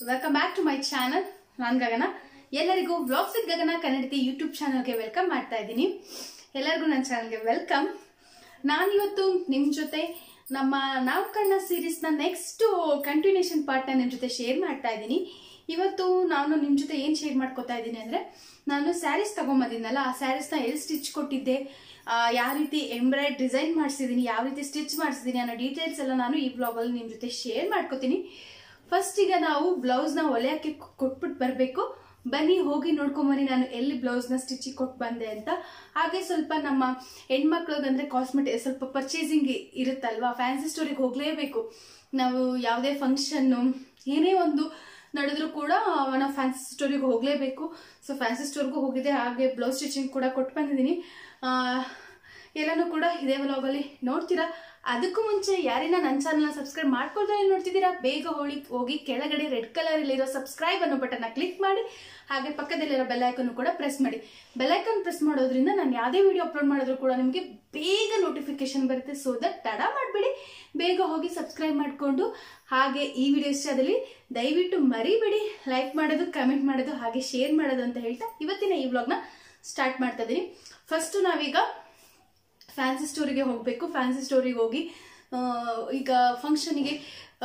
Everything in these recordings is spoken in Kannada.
welcome back to my channel ನಾನು ಗಗನ ಎಲ್ಲರಿಗೂ ವ್ಲಾಗ್ಸ್ ವಿತ್ ಗಗನ ಕನ್ನಡತಿ ಯೂಟ್ಯೂಬ್ ಚಾನಲ್ಗೆ ವೆಲ್ಕಮ್ ಮಾಡ್ತಾ ಇದ್ದೀನಿ ಎಲ್ಲರಿಗೂ ನನ್ನ ಚಾನಲ್ಗೆ ವೆಲ್ಕಮ್ ನಾನಿವತ್ತು ನಿಮ್ಮ ಜೊತೆ ನಮ್ಮ ನಾವು ಕಣ್ಣ ಸೀರೀಸ್ನ ನೆಕ್ಸ್ಟ್ ಕಂಟಿನ್ಯೂಷನ್ ಪಾರ್ಟ್ನ ನಿಮ್ಮ ಜೊತೆ ಶೇರ್ ಮಾಡ್ತಾ ಇದ್ದೀನಿ ಇವತ್ತು ನಾನು ನಿಮ್ಮ ಜೊತೆ ಏನು ಶೇರ್ ಮಾಡ್ಕೋತಾ ಇದ್ದೀನಿ ಅಂದರೆ ನಾನು ಸ್ಯಾರೀಸ್ ತಗೊಂಬಂದಿದ್ನಲ್ಲ ಆ ಸ್ಯಾರೀಸ್ನ ಎಲ್ಲಿ ಸ್ಟಿಚ್ ಕೊಟ್ಟಿದ್ದೆ ಆ, ಯಾವ ರೀತಿ ಎಂಬ್ರಾಯ್ಡ್ ಡಿಸೈನ್ ಮಾಡಿಸಿದ್ದೀನಿ ಯಾವ ರೀತಿ ಸ್ಟಿಚ್ ಮಾಡಿಸಿದ್ದೀನಿ ಅನ್ನೋ ಡೀಟೇಲ್ಸ್ ಎಲ್ಲ ನಾನು ಈ ಬ್ಲಾಗಲ್ಲಿ ನಿಮ್ಮ ಜೊತೆ ಶೇರ್ ಮಾಡ್ಕೋತೀನಿ ಫಸ್ಟ್ ಈಗ ನಾವು ಬ್ಲೌಸ್ನ ಹೊಲೆಯಕ್ಕೆ ಕೊಟ್ಬಿಟ್ಟು ಬರಬೇಕು ಬನ್ನಿ ಹೋಗಿ ನೋಡ್ಕೊಂಬನ್ನಿ ನಾನು ಎಲ್ಲಿ ಬ್ಲೌಸ್ನ ಸ್ಟಿಚಿಗೆ ಕೊಟ್ಟು ಬಂದೆ ಅಂತ ಹಾಗೆ ಸ್ವಲ್ಪ ನಮ್ಮ ಹೆಣ್ಮಕ್ಳಿಗಂದ್ರೆ ಕಾಸ್ಮೆಟಿಕ್ ಸ್ವಲ್ಪ ಪರ್ಚೇಸಿಂಗ್ ಇರುತ್ತಲ್ವಾ ಫ್ಯಾನ್ಸಿ ಸ್ಟೋರಿಗೆ ಹೋಗಲೇಬೇಕು ನಾವು ಯಾವುದೇ ಫಂಕ್ಷನ್ನು ಏನೇ ಒಂದು ನಡೆದ್ರು ಕೂಡ ನಾವು ಫ್ಯಾನ್ಸಿ ಸ್ಟೋರಿಗೆ ಹೋಗಲೇಬೇಕು ಸೊ ಫ್ಯಾನ್ಸಿ ಸ್ಟೋರ್ಗೂ ಹೋಗಿದ್ದೆ ಹಾಗೆ ಬ್ಲೌಸ್ ಸ್ಟಿಚಿಂಗ್ ಕೂಡ ಕೊಟ್ಟು ಬಂದಿದ್ದೀನಿ ಆ, ಎಲ್ಲನೂ ಕೂಡ ಇದೇ ವ್ಲಾಗಲ್ಲಿ ನೋಡ್ತೀರಾ ಅದಕ್ಕೂ ಮುಂಚೆ ಯಾರಿನ ನನ್ನ ಚಾನಲ್ನ ಸಬ್ಸ್ಕ್ರೈಬ್ ಮಾಡ್ಕೊಳ್ತಾ ನೋಡ್ತಿದ್ದೀರಾ ಬೇಗ ಹೋಗಿ ಹೋಗಿ ಕೆಳಗಡೆ ರೆಡ್ ಕಲರಲ್ಲಿರೋ ಸಬ್ಸ್ಕ್ರೈಬ್ ಅನ್ನೋ ಬಟನ್ನ ಕ್ಲಿಕ್ ಮಾಡಿ ಹಾಗೆ ಪಕ್ಕದಲ್ಲಿರೋ ಬೆಲ್ಲೈಕನ್ ಕೂಡ ಪ್ರೆಸ್ ಮಾಡಿ ಬೆಲ್ಲೈಕನ್ ಪ್ರೆಸ್ ಮಾಡೋದ್ರಿಂದ ನಾನು ಯಾವುದೇ ವಿಡಿಯೋ ಅಪ್ಲೋಡ್ ಮಾಡಿದ್ರು ಕೂಡ ನಿಮಗೆ ಬೇಗ ನೋಟಿಫಿಕೇಶನ್ ಬರುತ್ತೆ ಸೊ ದಟ್ ತಡ ಮಾಡಬೇಡಿ ಬೇಗ ಹೋಗಿ ಸಬ್ಸ್ಕ್ರೈಬ್ ಮಾಡಿಕೊಂಡು ಹಾಗೆ ಈ ವಿಡಿಯೋ ಇಷ್ಟದಲ್ಲಿ ದಯವಿಟ್ಟು ಮರಿಬೇಡಿ ಲೈಕ್ ಮಾಡೋದು ಕಮೆಂಟ್ ಮಾಡೋದು ಹಾಗೆ ಶೇರ್ ಮಾಡೋದು ಅಂತ ಹೇಳ್ತಾ ಇವತ್ತಿನ ಈ ವ್ಲಾಗ್ನ ಸ್ಟಾರ್ಟ್ ಮಾಡ್ತಾ ಇದ್ದೀನಿ ಫಸ್ಟು ನಾವೀಗ ಫ್ಯಾನ್ಸಿ ಸ್ಟೋರಿಗೆ ಹೋಗಬೇಕು ಫ್ಯಾನ್ಸಿ ಸ್ಟೋರಿಗೆ ಹೋಗಿ ಆ, ಈಗ ಫಂಕ್ಷನಿಗೆ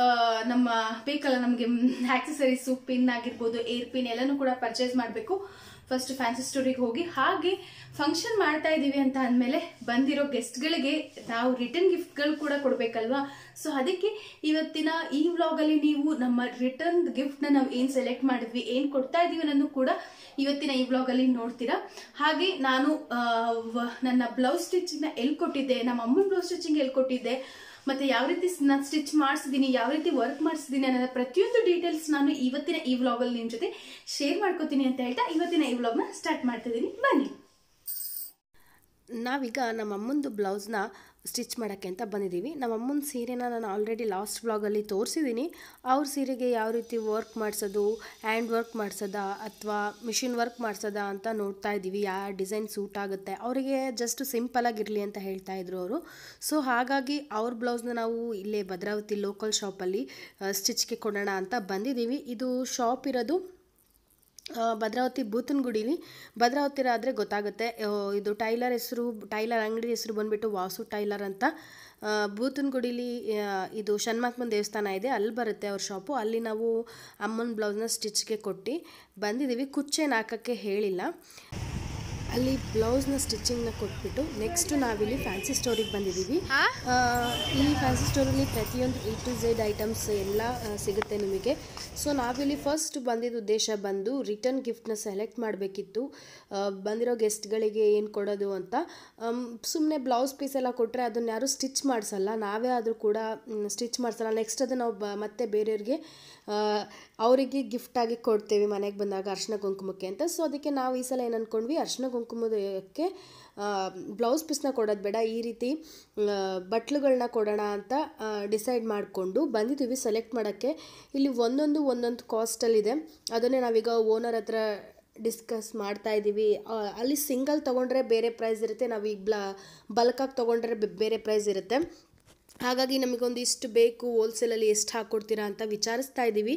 ನಮ್ಮ ಬೇಕಲ್ಲ ನಮಗೆ ಆಕ್ಸೆಸರೀಸು ಪಿನ್ ಆಗಿರ್ಬೋದು ಏರ್ ಪಿನ್ ಎಲ್ಲನೂ ಕೂಡ ಪರ್ಚೇಸ್ ಮಾಡಬೇಕು ಫಸ್ಟ್ ಫ್ಯಾನ್ಸಿ ಸ್ಟೋರಿಗೆ ಹೋಗಿ ಹಾಗೆ ಫಂಕ್ಷನ್ ಮಾಡ್ತಾ ಇದ್ದೀವಿ ಅಂತ ಅಂದಮೇಲೆ ಬಂದಿರೋ ಗೆಸ್ಟ್ಗಳಿಗೆ ನಾವು ರಿಟರ್ನ್ ಗಿಫ್ಟ್ಗಳು ಕೂಡ ಕೊಡಬೇಕಲ್ವಾ ಸೊ ಅದಕ್ಕೆ ಇವತ್ತಿನ ಈ ವ್ಲಾಗಲ್ಲಿ ನೀವು ನಮ್ಮ ರಿಟರ್ನ್ ಗಿಫ್ಟ್ನ ನಾವು ಏನು ಸೆಲೆಕ್ಟ್ ಮಾಡಿದ್ವಿ ಏನು ಕೊಡ್ತಾ ಇದ್ದೀವಿ ಅನ್ನೋದು ಕೂಡ ಇವತ್ತಿನ ಈ ವ್ಲಾಗಲ್ಲಿ ನೋಡ್ತೀರಾ ಹಾಗೆ ನಾನು ಆ, ವ- ನನ್ನ ಬ್ಲೌಸ್ ಸ್ಟಿಚಿಂಗ್ನ ಎಲ್ಲಿ ಕೊಟ್ಟಿದ್ದೆ ನಮ್ಮ ಅಮ್ಮನ ಬ್ಲೌಸ್ ಸ್ಟಿಚಿಂಗ್ ಎಲ್ಲಿ ಕೊಟ್ಟಿದ್ದೆ ಮತ್ತೆ ಯಾವ ರೀತಿ ನಾನು ಸ್ಟಿಚ್ ಮಾಡಿಸಿದ್ದೀನಿ ಯಾವ ರೀತಿ ವರ್ಕ್ ಮಾಡಿಸಿದ್ದೀನಿ ಅನ್ನೋದ ಪ್ರತಿಯೊಂದು ಡೀಟೇಲ್ಸ್ ನಾನು ಇವತ್ತಿನ ಈ ವ್ಲಾಗಲ್ಲಿ ನಿಮ್ಮ ಜೊತೆ ಶೇರ್ ಮಾಡ್ಕೋತೀನಿ ಅಂತ ಹೇಳ್ತಾ ಇವತ್ತಿನ ಈ ವ್ಲಾಗ್ನ ಸ್ಟಾರ್ಟ್ ಮಾಡ್ತಿದ್ದೀನಿ ಬನ್ನಿ ನಾವೀಗ ನಮ್ಮ ಅಮ್ಮಂದು ಬ್ಲೌಸ್ನ ಸ್ಟಿಚ್ ಮಾಡೋಕ್ಕೆ ಅಂತ ಬಂದಿದ್ದೀವಿ ನಮ್ಮ ಅಮ್ಮನ ಸೀರೆನ ನಾನು ಆಲ್ರೆಡಿ ಲಾಸ್ಟ್ ಬ್ಲಾಗಲ್ಲಿ ತೋರಿಸಿದ್ದೀನಿ ಅವ್ರ ಸೀರೆಗೆ ಯಾವ ರೀತಿ ವರ್ಕ್ ಮಾಡಿಸೋದು ಹ್ಯಾಂಡ್ ವರ್ಕ್ ಮಾಡಿಸೋದಾ ಅಥವಾ ಮಿಷಿನ್ ವರ್ಕ್ ಮಾಡಿಸೋದಾ ಅಂತ ನೋಡ್ತಾ ಇದ್ದೀವಿ ಯಾವ ಡಿಸೈನ್ ಸೂಟ್ ಆಗುತ್ತೆ ಅವರಿಗೆ ಜಸ್ಟ್ ಸಿಂಪಲಾಗಿರಲಿ ಅಂತ ಹೇಳ್ತಾ ಇದ್ರು ಅವರು ಸೊ ಹಾಗಾಗಿ ಅವ್ರ ಬ್ಲೌಸ್ನ ನಾವು ಇಲ್ಲೇ ಭದ್ರಾವತಿ ಲೋಕಲ್ ಶಾಪಲ್ಲಿ ಸ್ಟಿಚ್ಗೆ ಕೊಡೋಣ ಅಂತ ಬಂದಿದ್ದೀವಿ ಇದು ಶಾಪ್ ಇರೋದು ಆ, ಭದ್ರಾವತಿ ಬೂತನಗುಡಿಲಿ ಭದ್ರಾವತಿ ಆದರೆ ಗೊತ್ತಾಗುತ್ತೆ ಆ, ಇದು ಟೈಲರ್ ಹೆಸರು ಟೈಲರ್ ಅಂಗಡಿ ಹೆಸರು ಬಂದುಬಿಟ್ಟು ವಾಸು ಟೈಲರ್ ಅಂತ ಆ, ಬೂತನಗುಡಿಲಿ ಆ, ಇದು ಷಣ್ಮಾತ್ಮನ ದೇವಸ್ಥಾನ ಇದೆ ಅಲ್ಲಿ ಬರುತ್ತೆ ಅವ್ರ ಶಾಪು ಅಲ್ಲಿ ನಾವು ಅಮ್ಮನ ಬ್ಲೌಸ್ನ ಸ್ಟಿಚ್ಗೆ ಕೊಟ್ಟು ಬಂದಿದ್ದೀವಿ ಕುಚ್ಚೇನು ಹಾಕೋಕ್ಕೆ ಹೇಳಿಲ್ಲ ಅಲ್ಲಿ ಬ್ಲೌಸ್ನ ಸ್ಟಿಚಿಂಗ್ನ ಕೊಟ್ಬಿಟ್ಟು ನೆಕ್ಸ್ಟ್ ನಾವಿಲ್ಲಿ ಫ್ಯಾನ್ಸಿ ಸ್ಟೋರಿಗೆ ಬಂದಿದ್ದೀವಿ ಆ, ಈ ಫ್ಯಾನ್ಸಿ ಸ್ಟೋರಲ್ಲಿ ಪ್ರತಿಯೊಂದು ಎ ಟು ಝೆಡ್ ಐಟಮ್ಸ್ ಎಲ್ಲ ಆ, ಸಿಗುತ್ತೆ ನಿಮಗೆ ಸೊ ನಾವಿಲ್ಲಿ ಫಸ್ಟ್ ಬಂದಿದ್ದ ಉದ್ದೇಶ ಬಂದು ರಿಟರ್ನ್ ಗಿಫ್ಟ್ನ ಸೆಲೆಕ್ಟ್ ಮಾಡಬೇಕಿತ್ತು ಬಂದಿರೋ ಗೆಸ್ಟ್ಗಳಿಗೆ ಏನು ಕೊಡೋದು ಅಂತ ಸುಮ್ಮನೆ ಬ್ಲೌಸ್ ಪೀಸ್ ಎಲ್ಲ ಕೊಟ್ಟರೆ ಅದನ್ನ ಯಾರು ಸ್ಟಿಚ್ ಮಾಡಿಸಲ್ಲ ನಾವೇ ಆದರೂ ಕೂಡ ಸ್ಟಿಚ್ ಮಾಡಿಸಲ್ಲ ನೆಕ್ಸ್ಟ್ ಅದು ನಾವು ಬ ಮತ್ತೆ ಬೇರೆಯವ್ರಿಗೆ ಆ, ಅವರಿಗೆ ಗಿಫ್ಟಾಗಿ ಕೊಡ್ತೇವೆ ಮನೆಗೆ ಬಂದಾಗ ಅರ್ಶಿನ ಕುಂಕುಮಕ್ಕೆ ಅಂತ ಸೊ ಅದಕ್ಕೆ ನಾವು ಈ ಸಲ ಏನು ಅಂದ್ಕೊಂಡ್ವಿ ಅರ್ಶಿನ ಕುಂಕುಮಕ್ಕೆ ಬ್ಲೌಸ್ ಪೀಸ್ನ ಕೊಡೋದು ಬೇಡ ಈ ರೀತಿ ಬಟ್ಲುಗಳನ್ನ ಕೊಡೋಣ ಅಂತ ಡಿಸೈಡ್ ಮಾಡಿಕೊಂಡು ಬಂದಿದ್ದೀವಿ ಸೆಲೆಕ್ಟ್ ಮಾಡೋಕ್ಕೆ ಇಲ್ಲಿ ಒಂದೊಂದು ಒಂದೊಂದು ಕಾಸ್ಟಲ್ಲಿದೆ ಅದನ್ನೇ ನಾವೀಗ ಓನರ್ ಹತ್ರ ಡಿಸ್ಕಸ್ ಮಾಡ್ತಾ ಇದ್ದೀವಿ ಆ, ಅಲ್ಲಿ ಸಿಂಗಲ್ ತೊಗೊಂಡ್ರೆ ಬೇರೆ ಪ್ರೈಸ್ ಇರುತ್ತೆ ನಾವು ಈಗ ಬ್ಲ ಬಲ್ಕಾಗಿ ತೊಗೊಂಡ್ರೆ ಬೆ- ಬೇರೆ ಪ್ರೈಸ್ ಇರುತ್ತೆ ಹಾಗಾಗಿ ನಮಗೊಂದು ಇಷ್ಟು ಬೇಕು ಹೋಲ್ಸೇಲಲ್ಲಿ ಎಷ್ಟು ಹಾಕ್ಕೊಡ್ತೀರಾ ಅಂತ ವಿಚಾರಿಸ್ತಾ ಇದ್ದೀವಿ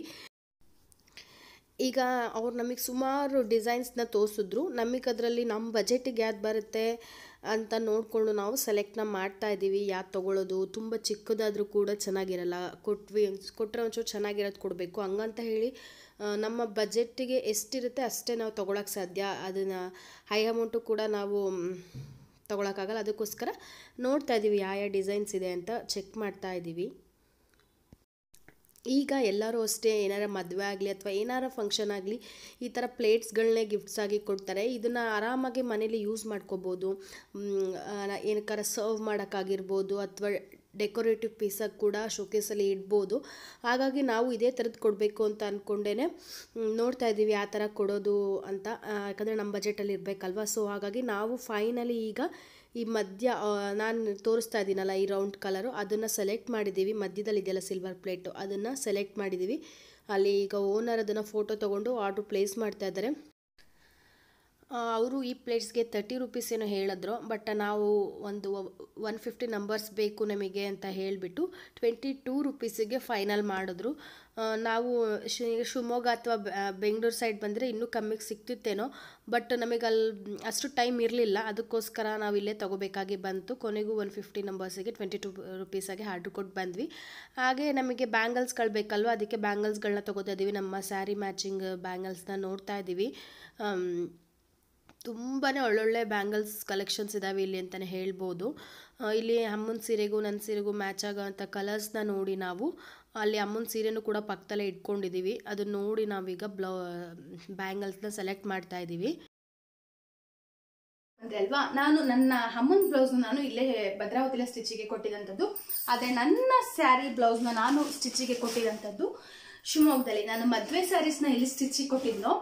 ಈಗ ಅವ್ರು ನಮಗೆ ಸುಮಾರು ಡಿಸೈನ್ಸ್ನ ತೋರಿಸಿದ್ರು ನಮಗೆ ಅದರಲ್ಲಿ ನಮ್ಮ ಬಜೆಟಿಗೆ ಯಾವ್ದು ಬರುತ್ತೆ ಅಂತ ನೋಡಿಕೊಂಡು ನಾವು ಸೆಲೆಕ್ಟ್ನ ಮಾಡ್ತಾ ಇದ್ದೀವಿ ಯಾವ್ದು ತೊಗೊಳ್ಳೋದು ತುಂಬ ಚಿಕ್ಕದಾದರೂ ಕೂಡ ಚೆನ್ನಾಗಿರಲ್ಲ ಕೊಟ್ವಿ ಕೊಟ್ಟರೆ ಒಂಚೂರು ಚೆನ್ನಾಗಿರೋದು ಕೊಡಬೇಕು ಹಂಗಂತ ಹೇಳಿ ಆ, ನಮ್ಮ ಬಜೆಟ್ಟಿಗೆ ಎಷ್ಟಿರುತ್ತೆ ಅಷ್ಟೇ ನಾವು ತೊಗೊಳಕ್ಕೆ ಸಾಧ್ಯ ಅದನ್ನು ಹೈ ಅಮೌಂಟು ಕೂಡ ನಾವು ಮ್, ತೊಗೊಳಕ್ಕಾಗಲ್ಲ ಅದಕ್ಕೋಸ್ಕರ ನೋಡ್ತಾ ಇದ್ದೀವಿ ಯಾವ ಯಾವ ಡಿಸೈನ್ಸ್ ಇದೆ ಅಂತ ಚೆಕ್ ಮಾಡ್ತಾ ಇದ್ದೀವಿ ಈಗ ಎಲ್ಲರೂ ಅಷ್ಟೇ ಏನಾರ ಮದುವೆ ಆಗಲಿ ಅಥವಾ ಏನಾರ ಫಂಕ್ಷನ್ ಆಗಲಿ ಈ ಥರ ಪ್ಲೇಟ್ಸ್ಗಳನ್ನೇ ಗಿಫ್ಟ್ಸ್ ಆಗಿ ಕೊಡ್ತಾರೆ ಇದನ್ನು ಆರಾಮಾಗಿ ಮನೇಲಿ ಯೂಸ್ ಮಾಡ್ಕೋಬೋದು ಏನಕ್ಕಾರ ಸರ್ವ್ ಮಾಡೋಕ್ಕಾಗಿರ್ಬೋದು ಅಥವಾ ಡೆಕೋರೇಟಿವ್ ಪೀಸಾಗಿ ಕೂಡ ಶೋಕೇಸಲ್ಲಿ ಇಡ್ಬೋದು ಹಾಗಾಗಿ ನಾವು ಇದೇ ಥರದ್ದು ಕೊಡಬೇಕು ಅಂತ ಅಂದ್ಕೊಂಡೇ ನೋಡ್ತಾ ಇದ್ದೀವಿ ಯಾವ ಥರ ಕೊಡೋದು ಅಂತ ಆ, ಯಾಕಂದರೆ ನಮ್ಮ ಬಜೆಟಲ್ಲಿ ಇರಬೇಕಲ್ವ ಸೊ ಹಾಗಾಗಿ ನಾವು ಫೈನಲಿ ಈಗ ಈ ಮಧ್ಯ ನಾನು ತೋರಿಸ್ತಾ ಇದ್ದೀನಲ್ಲ ಈ ರೌಂಡ್ ಕಲರು ಅದನ್ನು ಸೆಲೆಕ್ಟ್ ಮಾಡಿದ್ದೀವಿ ಮಧ್ಯದಲ್ಲಿ ಇದೆಯಲ್ಲ ಸಿಲ್ವರ್ ಪ್ಲೇಟು ಅದನ್ನು ಸೆಲೆಕ್ಟ್ ಮಾಡಿದ್ದೀವಿ ಅಲ್ಲಿ ಈಗ ಓನರ್ ಅದನ್ನು ಫೋಟೋ ತೊಗೊಂಡು ಆರ್ಡ್ರ್ ಪ್ಲೇಸ್ ಮಾಡ್ತಾ ಇದ್ದಾರೆ ಅವರು ಈ ಪ್ಲೇಟ್ಸ್ಗೆ ತರ್ಟಿ ರುಪೀಸ್ ಏನೋ ಹೇಳಿದ್ರು ಬಟ್ ನಾವು ಒಂದು ಒನ್ ಫಿಫ್ಟಿ ನಂಬರ್ಸ್ ಬೇಕು ನಮಗೆ ಅಂತ ಹೇಳಿಬಿಟ್ಟು ಟ್ವೆಂಟಿ ಟೂ ರುಪೀಸಿಗೆ ಫೈನಲ್ ಮಾಡಿದ್ರು ಆ, ನಾವು ಶಿ ಶಿವಮೊಗ್ಗ ಅಥವಾ ಬೆಂಗಳೂರು ಸೈಡ್ ಬಂದರೆ ಇನ್ನೂ ಕಮ್ಮಿಗೆ ಸಿಕ್ತಿತ್ತೇನೋ ಬಟ್ ನಮಗೆ ಅಲ್ಲಿ ಅಷ್ಟು ಟೈಮ್ ಇರಲಿಲ್ಲ ಅದಕ್ಕೋಸ್ಕರ ನಾವು ಇಲ್ಲೇ ತೊಗೋಬೇಕಾಗಿ ಬಂತು ಕೊನೆಗೂ ಒನ್ ಫಿಫ್ಟಿ ನಂಬರ್ಸಿಗೆ ಟ್ವೆಂಟಿ ಟು ರುಪೀಸಾಗಿ ಆರ್ಡ್ರ್ ಕೊಟ್ಟು ಬಂದ್ವಿ ಹಾಗೆ ನಮಗೆ ಬ್ಯಾಂಗಲ್ಸ್ಗಳು ಬೇಕಲ್ವ ಅದಕ್ಕೆ ಬ್ಯಾಂಗಲ್ಸ್ಗಳನ್ನ ತೊಗೋತಾ ಇದ್ದೀವಿ ನಮ್ಮ ಸ್ಯಾರಿ ಮ್ಯಾಚಿಂಗ್ ಬ್ಯಾಂಗಲ್ಸ್ನ ನೋಡ್ತಾ ಇದ್ದೀವಿ ಆಮ್, ತುಂಬಾ ಒಳ್ಳೊಳ್ಳೆ ಬ್ಯಾಂಗಲ್ಸ್ ಕಲೆಕ್ಷನ್ಸ್ ಇದ್ದಾವೆ ಇಲ್ಲಿ ಅಂತಲೇ ಹೇಳ್ಬೋದು ಆ, ಇಲ್ಲಿ ಅಮ್ಮನ ಸೀರೆಗೂ ನನ್ನ ಸೀರೆಗೂ ಮ್ಯಾಚ್ ಆಗೋವಂಥ ಕಲರ್ಸ್ನ ನೋಡಿ ನಾವು ಅಲ್ಲಿ ಅಮ್ಮನ ಸೀರೆನೂ ಕೂಡ ಪಕ್ಕದಲ್ಲೇ ಇಟ್ಕೊಂಡಿದ್ದೀವಿ ಅದನ್ನ ನೋಡಿ ನಾವೀಗ ಬ್ಲೌ ಬ್ಯಾಂಗಲ್ಸ್ನ ಸೆಲೆಕ್ಟ್ ಮಾಡ್ತಾ ಇದ್ದೀವಿ ಅಂದ್ರೆ ಅಲ್ವಾ ನಾನು ನನ್ನ ಅಮ್ಮನ ಬ್ಲೌಸ್ ನಾನು ಇಲ್ಲೇ ಭದ್ರಾವತಿಲೇ ಸ್ಟಿಚಿಗೆ ಕೊಟ್ಟಿದಂಥದ್ದು ಆದ್ರೆ ನನ್ನ ಸ್ಯಾರಿ ಬ್ಲೌಸ್ನ ನಾನು ಸ್ಟಿಚಿಗೆ ಕೊಟ್ಟಿದಂಥದ್ದು ಶಿವಮೊಗ್ಗದಲ್ಲಿ ನಾನು ಮದುವೆ ಸ್ಯಾರೀಸ್ನ ಎಲ್ಲಿ ಸ್ಟಿಚಿಗೆ ಕೊಟ್ಟಿದ್ನೋ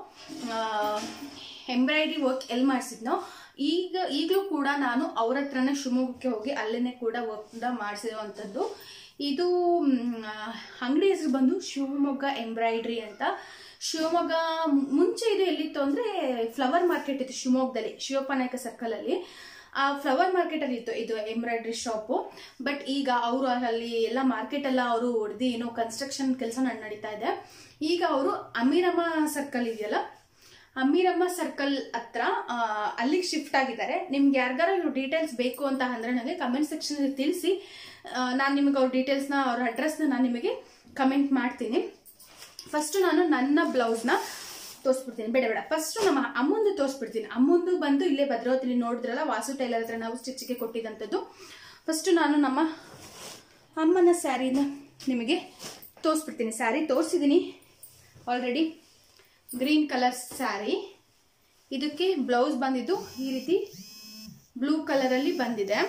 ಎಂಬ್ರಾಯ್ಡ್ರಿ ವರ್ಕ್ ಎಲ್ಲಿ ಮಾಡಿಸಿದ್ನೋ ಈಗ ಈಗಲೂ ಕೂಡ ನಾನು ಅವ್ರ ಹತ್ರನೇ ಶಿವಮೊಗ್ಗಕ್ಕೆ ಹೋಗಿ ಅಲ್ಲೇನೆ ಕೂಡ ವರ್ಕ್ ಮಾಡಿಸಿರುವಂಥದ್ದು ಇದು ಅಂಗಡಿ ಹೆಸರು ಬಂದು ಶಿವಮೊಗ್ಗ ಎಂಬ್ರಾಯ್ಡ್ರಿ ಅಂತ ಶಿವಮೊಗ್ಗ ಮು- ಮುಂಚೆ ಇದು ಎಲ್ಲಿತ್ತು ಅಂದ್ರೆ ಫ್ಲವರ್ ಮಾರ್ಕೆಟ್ ಇತ್ತು ಶಿವಮೊಗ್ಗದಲ್ಲಿ ಶಿವಪ್ಪ ನಾಯಕ ಸರ್ಕಲ್ ಅಲ್ಲಿ ಆ ಫ್ಲವರ್ ಮಾರ್ಕೆಟ್ ಅಲ್ಲಿ ಇತ್ತು ಇದು ಎಂಬ್ರಾಯ್ಡ್ರಿ ಶಾಪು ಬಟ್ ಈಗ ಅವರು ಅಲ್ಲಿ ಎಲ್ಲ ಮಾರ್ಕೆಟ್ ಎಲ್ಲ ಅವರು ಹೊಡೆದು ಏನೋ ಕನ್ಸ್ಟ್ರಕ್ಷನ್ ಕೆಲಸ ನಡೀತಾ ಇದೆ ಈಗ ಅವರು ಅಮೀರಮ್ಮ ಸರ್ಕಲ್ ಇದೆಯಲ್ಲ ಅಮೀರಮ್ಮ ಸರ್ಕಲ್ ಹತ್ರ ಆ, ಅಲ್ಲಿಗೆ ಶಿಫ್ಟ್ ಆಗಿದ್ದಾರೆ ನಿಮ್ಗೆ ಯಾರಿಗಾರ ಇವ್ರ ಡೀಟೇಲ್ಸ್ ಬೇಕು ಅಂತ ಅಂದ್ರೆ ನನಗೆ ಕಮೆಂಟ್ ಸೆಕ್ಷನ್ ತಿಳಿಸಿ ನಾನು ನಿಮಗೆ ಅವ್ರ ಡೀಟೇಲ್ಸ್ನ ಅವ್ರ ಅಡ್ರೆಸ್ನ ನಾನು ನಿಮಗೆ ಕಮೆಂಟ್ ಮಾಡ್ತೀನಿ ಫಸ್ಟ್ ನಾನು ನನ್ನ ಬ್ಲೌಸ್ನ ತೋರಿಸ್ಬಿಡ್ತೀನಿ ಬೇಡ ಬೇಡ ಫಸ್ಟ್ ನಮ್ಮ ಅಮ್ಮಂದು ತೋರಿಸ್ಬಿಡ್ತೀನಿ ಅಮ್ಮಂದು ಬಂದು ಇಲ್ಲೇ ಭದ್ರಾವತಿಲಿ ನೋಡಿದ್ರಲ್ಲ ವಾಸು ಟೈಲರ್ ಹತ್ರ ನಾವು ಸ್ಟಿಚ್ಗೆ ಕೊಟ್ಟಿದ್ದಂಥದ್ದು ಫಸ್ಟ್ ನಾನು ನಮ್ಮ ಅಮ್ಮನ ಸ್ಯಾರಿನ ನಿಮಗೆ ತೋರಿಸ್ಬಿಡ್ತೀನಿ ಸ್ಯಾರಿ ತೋರಿಸಿದ್ದೀನಿ ಆಲ್ರೆಡಿ ಗ್ರೀನ್ ಕಲರ್ ಸ್ಯಾರಿ ಇದಕ್ಕೆ ಬ್ಲೌಸ್ ಬಂದಿದ್ದು ಈ ರೀತಿ ಬ್ಲೂ ಕಲರಲ್ಲಿ ಬಂದಿದೆ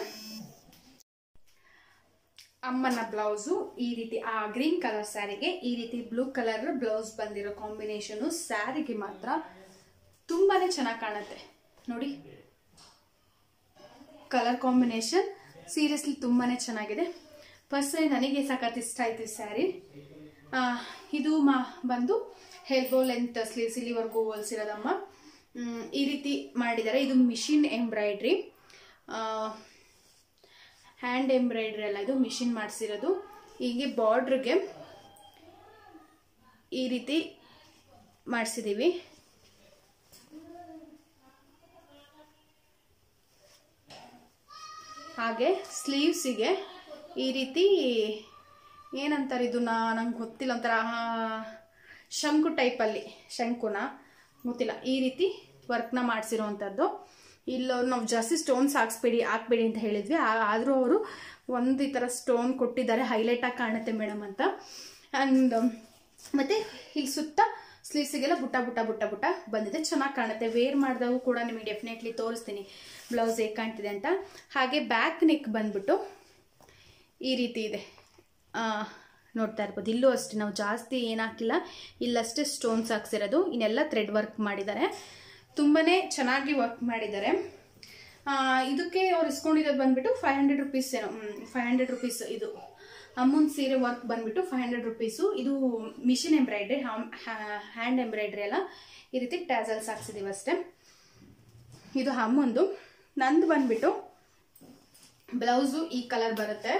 ಅಮ್ಮನ ಬ್ಲೌಸು ಈ ರೀತಿ ಆ ಗ್ರೀನ್ ಕಲರ್ ಸ್ಯಾರಿಗೆ ಈ ರೀತಿ ಬ್ಲೂ ಕಲರ್ ಬ್ಲೌಸ್ ಬಂದಿರೋ ಕಾಂಬಿನೇಷನು ಸ್ಯಾರಿಗೆ ಮಾತ್ರ ತುಂಬಾನೇ ಚೆನ್ನಾಗಿ ಕಾಣುತ್ತೆ ನೋಡಿ ಕಲರ್ ಕಾಂಬಿನೇಷನ್ ಸೀರಿಯಸ್ಲಿ ತುಂಬಾನೇ ಚೆನ್ನಾಗಿದೆ ಪರ್ಸನಲಿ ನನಗೆ ಸಖತ್ ಇಷ್ಟ ಆಯ್ತು ಈ ಸ್ಯಾರಿ ಆ, ಇದು ಮಾ ಬಂದು ಹೆಲ್ಬೋ ಲೆಂತ್ ಸ್ಲೀವ್ಸ್ ಇಲ್ಲಿವರೆಗೂ ಹೊಲ್ಸಿರೋದಮ್ಮ ಮ್, ಈ ರೀತಿ ಮಾಡಿದ್ದಾರೆ ಇದು ಮಿಷಿನ್ ಎಂಬ್ರಾಯ್ಡ್ರಿ ಹ್ಯಾಂಡ್ ಎಂಬ್ರಾಯ್ಡ್ರಿ ಅಲ್ಲ ಇದು ಮಿಷಿನ್ ಮಾಡಿಸಿರೋದು ಹೀಗೆ ಬಾರ್ಡ್ರಿಗೆ ಈ ರೀತಿ ಮಾಡಿಸಿದ್ದೀವಿ ಹಾಗೆ ಸ್ಲೀವ್ಸಿಗೆ ಈ ರೀತಿ ಏನಂತಾರೆ ಇದನ್ನ ನಂಗೆ ಗೊತ್ತಿಲ್ಲ ಒಂಥರ ಆ, ಶಂಕು ಟೈಪಲ್ಲಿ ಶಂಕುನ ಗೊತ್ತಿಲ್ಲ ಈ ರೀತಿ ವರ್ಕ್ನ ಮಾಡಿಸಿರುವಂಥದ್ದು ಇಲ್ಲ ನಾವು ಜಾಸ್ತಿ ಸ್ಟೋನ್ಸ್ ಹಾಕ್ಸ್ಬೇಡಿ ಹಾಕ್ಬೇಡಿ ಅಂತ ಹೇಳಿದ್ವಿ ಆದರೂ ಅವರು ಒಂದು ಈ ಥರ ಸ್ಟೋನ್ ಕೊಟ್ಟಿದ್ದಾರೆ ಹೈಲೈಟಾಗಿ ಕಾಣುತ್ತೆ ಮೇಡಮ್ ಅಂತ ಆ್ಯಂಡ್ ಮತ್ತು ಇಲ್ಲಿ ಸುತ್ತ ಸ್ಲೀವ್ಸಿಗೆಲ್ಲ ಬುಟ್ಟ ಬುಟ್ಟ ಬುಟ್ಟ ಬುಟ್ಟ ಬಂದಿದೆ ಚೆನ್ನಾಗಿ ಕಾಣುತ್ತೆ ವೇರ್ ಮಾಡಿದಾಗೂ ಕೂಡ ನಿಮಗೆ ಡೆಫಿನೆಟ್ಲಿ ತೋರಿಸ್ತೀನಿ ಬ್ಲೌಸ್ ಹೇಗೆ ಕಾಣ್ತಿದೆ ಅಂತ ಹಾಗೆ ಬ್ಯಾಕ್ ನೆಕ್ ಬಂದ್ಬಿಟ್ಟು ಈ ರೀತಿ ಇದೆ ಆ, ನೋಡ್ತಾ ಇರ್ಬೋದು ಇಲ್ಲೂ ಅಷ್ಟೇ ನಾವು ಜಾಸ್ತಿ ಏನು ಹಾಕಿಲ್ಲ ಇಲ್ಲಷ್ಟೇ ಸ್ಟೋನ್ಸ್ ಹಾಕ್ಸಿರೋದು ಇನ್ನೆಲ್ಲ ಥ್ರೆಡ್ ವರ್ಕ್ ಮಾಡಿದ್ದಾರೆ ತುಂಬಾ ಚೆನ್ನಾಗಿ ವರ್ಕ್ ಮಾಡಿದ್ದಾರೆ ಆ, ಇದಕ್ಕೆ ಅವ್ರು ಇಸ್ಕೊಂಡಿರೋದು ಬಂದ್ಬಿಟ್ಟು ಫೈವ್ ಹಂಡ್ರೆಡ್ ರುಪೀಸ್ ಏನೋ ಫೈವ್ ಹಂಡ್ರೆಡ್ ರುಪೀಸ್ ಇದು ಅಮ್ಮನ್ ಸೀರೆ ವರ್ಕ್ ಬಂದ್ಬಿಟ್ಟು ಫೈವ್ ಹಂಡ್ರೆಡ್ ರುಪೀಸು ಇದು ಮಿಷಿನ್ ಎಂಬ್ರಾಯ್ಡ್ರಿ ಹ್ಯಾಂಡ್ ಎಂಬ್ರಾಯ್ಡ್ರಿ ಎಲ್ಲ ಈ ರೀತಿ ಟ್ಯಾಸಲ್ಸ್ ಹಾಕ್ಸಿದೀವಿ ಅಷ್ಟೇ ಇದು ಅಮ್ಮಂದು ನಂದು ಬಂದ್ಬಿಟ್ಟು ಬ್ಲೌಸು ಈ ಕಲರ್ ಬರುತ್ತೆ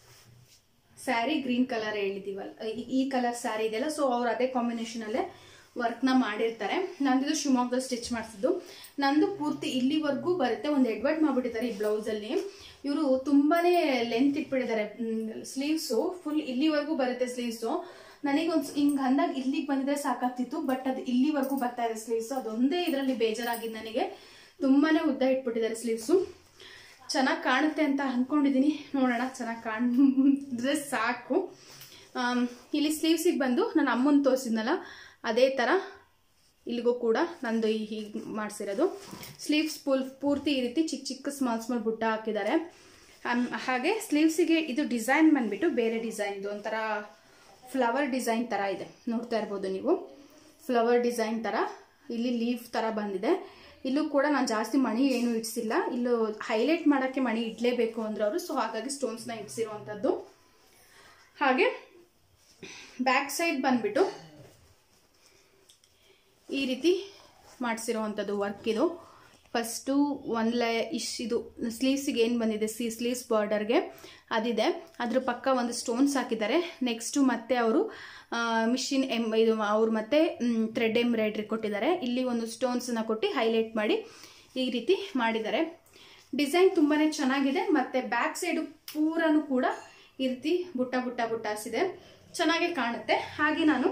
ಸ್ಯಾರಿ ಗ್ರೀನ್ ಕಲರ್ ಹೇಳಿದೀವಲ್ಲ ಈ- ಈ ಕಲರ್ ಸ್ಯಾರಿ ಇದೆಯಲ್ಲ ಸೊ ಅವ್ರು ಅದೇ ಕಾಂಬಿನೇಷನ್ ಅಲ್ಲೇ ವರ್ಕ್ನ ಮಾಡಿರ್ತಾರೆ ನಂದಿದು ಶಿವಮೊಗ್ಗದಲ್ಲಿ ಸ್ಟಿಚ್ ಮಾಡಿಸಿದ್ದು ನಂದು ಪೂರ್ತಿ ಇಲ್ಲಿವರೆಗೂ ಬರುತ್ತೆ ಒಂದು ಎಡ್ವರ್ಟ್ ಮಾಡ್ಬಿಟ್ಟಿದ್ದಾರೆ ಈ ಬ್ಲೌಸಲ್ಲಿ ಇವರು ತುಂಬಾನೇ ಲೆಂತ್ ಇಟ್ಬಿಟ್ಟಿದ್ದಾರೆ ಸ್ಲೀವ್ಸು ಫುಲ್ ಇಲ್ಲಿವರೆಗೂ ಬರುತ್ತೆ ಸ್ಲೀವ್ಸು ನನಗೊಂದು ಹಿಂಗೆ ಅಂದಾಗ ಇಲ್ಲಿಗೆ ಬಂದಿದ್ರೆ ಸಾಕಾಗ್ತಿತ್ತು ಬಟ್ ಅದು ಇಲ್ಲಿವರೆಗೂ ಬರ್ತಾ ಇದೆ ಸ್ಲೀವ್ಸು ಅದೊಂದೇ ಇದರಲ್ಲಿ ಬೇಜಾರಾಗಿದ್ದು ನನಗೆ ತುಂಬಾನೇ ಉದ್ದ ಇಟ್ಬಿಟ್ಟಿದ್ದಾರೆ ಸ್ಲೀವ್ಸು ಚೆನ್ನಾಗಿ ಕಾಣುತ್ತೆ ಅಂತ ಅಂದ್ಕೊಂಡಿದ್ದೀನಿ ನೋಡೋಣ ಚೆನ್ನಾಗಿ ಕಾಣಿದ್ರೆ ಸಾಕು ಆಮ್, ಇಲ್ಲಿ ಸ್ಲೀವ್ಸಿಗೆ ಬಂದು ನಾನು ಅಮ್ಮನ ತೋರಿಸಿದ್ನಲ್ಲ ಅದೇ ಥರ ಇಲ್ಲಿಗೂ ಕೂಡ ನಂದು ಈ ಹೀಗೆ ಮಾಡಿಸಿರೋದು ಸ್ಲೀವ್ಸ್ ಫುಲ್ ಪೂರ್ತಿ ಈ ರೀತಿ ಚಿಕ್ಕ ಚಿಕ್ಕ ಸ್ಮಾಲ್ ಸ್ಮಾಲ್ ಬುಟ್ಟ ಹಾಕಿದ್ದಾರೆ ಆಮ್, ಹಾಗೆ ಸ್ಲೀವ್ಸಿಗೆ ಇದು ಡಿಸೈನ್ ಬಂದ್ಬಿಟ್ಟು ಬೇರೆ ಡಿಸೈನ್ ಇದು ಒಂಥರ ಫ್ಲವರ್ ಡಿಸೈನ್ ಥರ ಇದೆ ನೋಡ್ತಾ ಇರ್ಬೋದು ನೀವು ಫ್ಲವರ್ ಡಿಸೈನ್ ಥರ ಇಲ್ಲಿ ಲೀಫ್ ಥರ ಬಂದಿದೆ ಇಲ್ಲೂ ಕೂಡ ನಾನು ಜಾಸ್ತಿ ಮಣಿ ಏನು ಇಡ್ಸಿಲ್ಲ ಇಲ್ಲೂ ಹೈಲೈಟ್ ಮಾಡೋಕ್ಕೆ ಮಣಿ ಇಡಲೇಬೇಕು ಅಂದ್ರೆ ಅವರು ಸೊ ಹಾಗಾಗಿ ಸ್ಟೋನ್ಸ್ನ ಇಡ್ಸಿರುವಂಥದ್ದು ಹಾಗೆ ಬ್ಯಾಕ್ ಸೈಡ್ ಬಂದ್ಬಿಟ್ಟು ಈ ರೀತಿ ಮಾಡಿಸಿರುವಂಥದ್ದು ವರ್ಕ್ ಇದು ಫಸ್ಟು ಒಂದು ಲೈ ಇಶ್ ಇದು ಸ್ಲೀವ್ಸಿಗೆ ಏನು ಬಂದಿದೆ ಸಿ ಸ್ಲೀವ್ಸ್ ಬಾರ್ಡರ್ಗೆ ಅದಿದೆ ಅದ್ರ ಪಕ್ಕ ಒಂದು ಸ್ಟೋನ್ಸ್ ಹಾಕಿದ್ದಾರೆ ನೆಕ್ಸ್ಟು ಮತ್ತೆ ಅವರು ಮಿಷಿನ್ ಎಮ್ ಇದು ಅವ್ರು ಮತ್ತೆ ಥ್ರೆಡ್ ಎಂಬ್ರಾಯ್ಡ್ರಿ ಕೊಟ್ಟಿದ್ದಾರೆ ಇಲ್ಲಿ ಒಂದು ಸ್ಟೋನ್ಸನ್ನ ಕೊಟ್ಟು ಹೈಲೈಟ್ ಮಾಡಿ ಈ ರೀತಿ ಮಾಡಿದ್ದಾರೆ ಡಿಸೈನ್ ತುಂಬಾ ಚೆನ್ನಾಗಿದೆ ಮತ್ತು ಬ್ಯಾಕ್ ಸೈಡು ಪೂರನೂ ಕೂಡ ಈ ರೀತಿ ಬುಟ್ಟ ಬುಟ್ಟ ಬುಟ್ಟಾಸಿದೆ ಚೆನ್ನಾಗಿ ಕಾಣುತ್ತೆ ಹಾಗೆ ನಾನು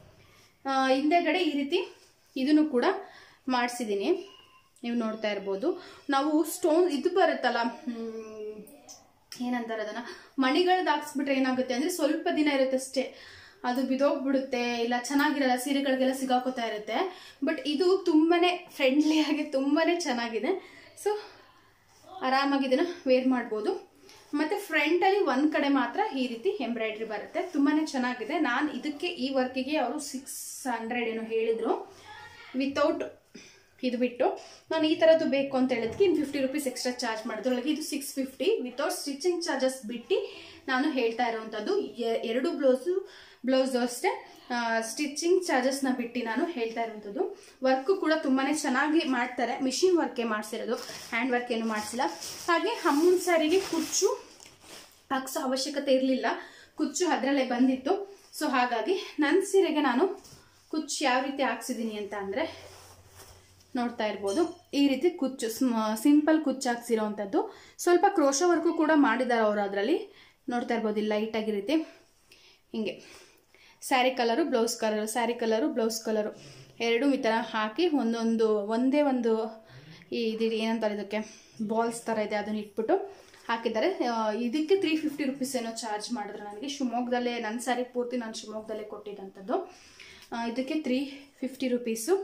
ಆ, ಹಿಂದೆಗಡೆ ಈ ರೀತಿ ಇದನ್ನು ಕೂಡ ಮಾಡಿಸಿದ್ದೀನಿ ನೀವು ನೋಡ್ತಾ ಇರ್ಬೋದು ನಾವು ಸ್ಟೋನ್ ಇದು ಬರುತ್ತಲ್ಲ ಹ್ಮ್, ಏನಂತಾರೆ ಅದನ್ನ ಮಣಿಗಳದ್ದು ಹಾಕ್ಸ್ಬಿಟ್ರೆ ಏನಾಗುತ್ತೆ ಅಂದ್ರೆ ಸ್ವಲ್ಪ ದಿನ ಇರುತ್ತೆ ಅಷ್ಟೇ ಅದು ಬಿದೋಗ್ಬಿಡುತ್ತೆ ಇಲ್ಲ ಚೆನ್ನಾಗಿರಲ್ಲ ಸೀರೆಗಳಿಗೆಲ್ಲ ಸಿಗಾಕೋತಾ ಇರುತ್ತೆ ಬಟ್ ಇದು ತುಂಬಾನೇ ಫ್ರೆಂಡ್ಲಿ ಆಗಿ ತುಂಬಾನೇ ಚೆನ್ನಾಗಿದೆ ಸೊ ಆರಾಮಾಗಿ ಇದನ್ನ ವೇರ್ ಮಾಡ್ಬೋದು ಮತ್ತೆ ಫ್ರಂಟ್ ಅಲ್ಲಿ ಒಂದ್ ಕಡೆ ಮಾತ್ರ ಈ ರೀತಿ ಎಂಬ್ರಾಯ್ಡ್ರಿ ಬರುತ್ತೆ ತುಂಬಾನೇ ಚೆನ್ನಾಗಿದೆ ನಾನು ಇದಕ್ಕೆ ಈ ವರ್ಕಿಗೆ ಅವರು ಸಿಕ್ಸ್ ಹಂಡ್ರೆಡ್ ಏನೋ ಹೇಳಿದ್ರು ವಿತೌಟ್ ಇದು ಬಿಟ್ಟು ನಾನು ಈ ಥರದ್ದು ಬೇಕು ಅಂತ ಹೇಳಿದ್ಕೆ ಇನ್ನು ಫಿಫ್ಟಿ ರುಪೀಸ್ ಎಕ್ಸ್ಟ್ರಾ ಚಾರ್ಜ್ ಮಾಡಿದ್ರು ಒಳಗೆ ಇದು six fifty without stitching charges ಬಿಟ್ಟು ನಾನು ಹೇಳ್ತಾ ಇರೋವಂಥದ್ದು ಎ- ಎರಡು ಬ್ಲೌಸು ಬ್ಲೌಸ್ ಅಷ್ಟೇ ಸ್ಟಿಚಿಂಗ್ ಚಾರ್ಜಸ್ನ ಬಿಟ್ಟು ನಾನು ಹೇಳ್ತಾ ಇರೋವಂಥದ್ದು ವರ್ಕು ಕೂಡ ತುಂಬಾ ಚೆನ್ನಾಗಿ ಮಾಡ್ತಾರೆ ಮಿಷಿನ್ ವರ್ಕೇ ಮಾಡಿಸಿರೋದು ಹ್ಯಾಂಡ್ ವರ್ಕ್ ಏನು ಮಾಡಿಸಿಲ್ಲ ಹಾಗೆ ಅಮ್ಮನ ಸಾರಿಗೆ ಕುಚ್ಚು ಹಾಕ್ಸೋ ಅವಶ್ಯಕತೆ ಇರಲಿಲ್ಲ ಕುಚ್ಚು ಅದರಲ್ಲೇ ಬಂದಿತ್ತು ಸೊ ಹಾಗಾಗಿ ನನ್ನ ಸೀರೆಗೆ ನಾನು ಕುಚ್ಚು ಯಾವ ರೀತಿ ಹಾಕ್ಸಿದ್ದೀನಿ ಅಂತ ಅಂದರೆ ನೋಡ್ತಾ ಇರ್ಬೋದು ಈ ರೀತಿ ಕುಚ್ಚು ಸಿಂಪಲ್ ಕುಚ್ಚು ಹಾಕ್ಸಿರೋವಂಥದ್ದು ಸ್ವಲ್ಪ ಕ್ರೋಶ ವರ್ಕು ಕೂಡ ಮಾಡಿದ್ದಾರೆ ಅವರು ಅದರಲ್ಲಿ ನೋಡ್ತಾ ಇರ್ಬೋದು ಇಲ್ಲಿ ಲೈಟಾಗಿ ಈ ರೀತಿ ಹಿಂಗೆ sari colour blouse colour sari colour blouse colour ಎರಡೂ ಈ ಥರ ಹಾಕಿ ಒಂದೊಂದು ಒಂದೇ ಒಂದು ಈ ಇದು ಏನಂತಾರೆ ಇದಕ್ಕೆ ಬಾಲ್ಸ್ ಥರ ಇದೆ ಅದನ್ನ ಇಟ್ಬಿಟ್ಟು ಹಾಕಿದ್ದಾರೆ ಆ, ಇದಕ್ಕೆ ತ್ರೀ ಫಿಫ್ಟಿ ರುಪೀಸ್ ಏನೋ ಚಾರ್ಜ್ ಮಾಡಿದ್ರು ನನಗೆ ಶಿವಮೊಗ್ಗದಲ್ಲೇ ನನ್ನ ಸ್ಯಾರಿ ಪೂರ್ತಿ ನಾನು ಶಿವಮೊಗ್ಗದಲ್ಲೇ ಕೊಟ್ಟಿದ್ದಂಥದ್ದು ಆ, ಇದಕ್ಕೆ ತ್ರೀ ಫಿಫ್ಟಿ ರುಪೀಸು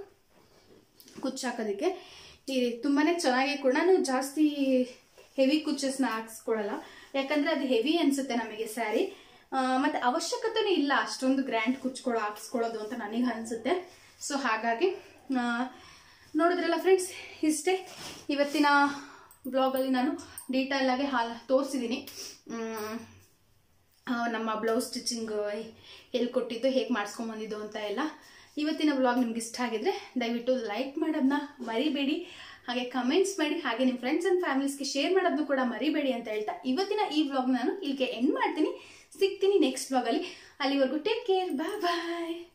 ಕುಚ್ಚು ಹಾಕೋದಕ್ಕೆ ಈ ತುಂಬಾ ಚೆನ್ನಾಗಿ ಕೂಡ ನಾನು ಜಾಸ್ತಿ ಹೆವಿ ಕುಚ್ಚಸ್ನ ಹಾಕ್ಸ್ಕೊಳಲ್ಲ ಯಾಕಂದ್ರೆ ಅದು ಹೆವಿ ಅನ್ಸುತ್ತೆ ನಮಗೆ ಸ್ಯಾರಿ ಮತ್ತೆ ಅವಶ್ಯಕತೆನೂ ಇಲ್ಲ ಅಷ್ಟೊಂದು ಗ್ರ್ಯಾಂಡ್ ಕುಚ್ಕೊಳ್ಳೋ ಹಾಕ್ಸ್ಕೊಳ್ಳೋದು ಅಂತ ನನಗೆ ಅನ್ಸುತ್ತೆ ಸೊ ಹಾಗಾಗಿ ಆ, ನೋಡಿದ್ರಲ್ಲ ಫ್ರೆಂಡ್ಸ್ ಇಷ್ಟೇ ಇವತ್ತಿನ ಬ್ಲಾಗಲ್ಲಿ ನಾನು ಡೀಟೇಲ್ ಆಗಿ ಹಾಲ್ ತೋರಿಸಿದ್ದೀನಿ ಆ, ನಮ್ಮ ಬ್ಲೌಸ್ ಸ್ಟಿಚಿಂಗ್ ಎಲ್ಲಿ ಕೊಟ್ಟಿದ್ದು ಹೇಗೆ ಮಾಡಿಸ್ಕೊಂಬಂದಿದ್ದು ಅಂತ ಎಲ್ಲ ಇವತ್ತಿನ ಬ್ಲಾಗ್ ನಿಮ್ಗೆ ಇಷ್ಟ ಆಗಿದ್ರೆ ದಯವಿಟ್ಟು ಲೈಕ್ ಮಾಡೋದನ್ನ ಮರಿಬೇಡಿ ಹಾಗೆ ಕಮೆಂಟ್ಸ್ ಮಾಡಿ ಹಾಗೆ ನಿಮ್ಮ ಫ್ರೆಂಡ್ಸ್ ಆ್ಯಂಡ್ ಫ್ಯಾಮಿಲೀಸ್ಗೆ ಶೇರ್ ಮಾಡೋದನ್ನು ಕೂಡ ಮರಿಬೇಡಿ ಅಂತ ಹೇಳ್ತಾ ಇವತ್ತಿನ ಈ ಬ್ಲಾಗ್ ನಾನು ಇಲ್ಲಿಗೆ ಎಂಡ್ ಮಾಡ್ತೀನಿ ಸಿಗ್ತೀನಿ ನೆಕ್ಸ್ಟ್ ಬ್ಲಾಗಲ್ಲಿ ಅಲ್ಲಿವರೆಗೂ ಟೇಕ್ ಕೇರ್ ಬಾಯ್ ಬಾಯ್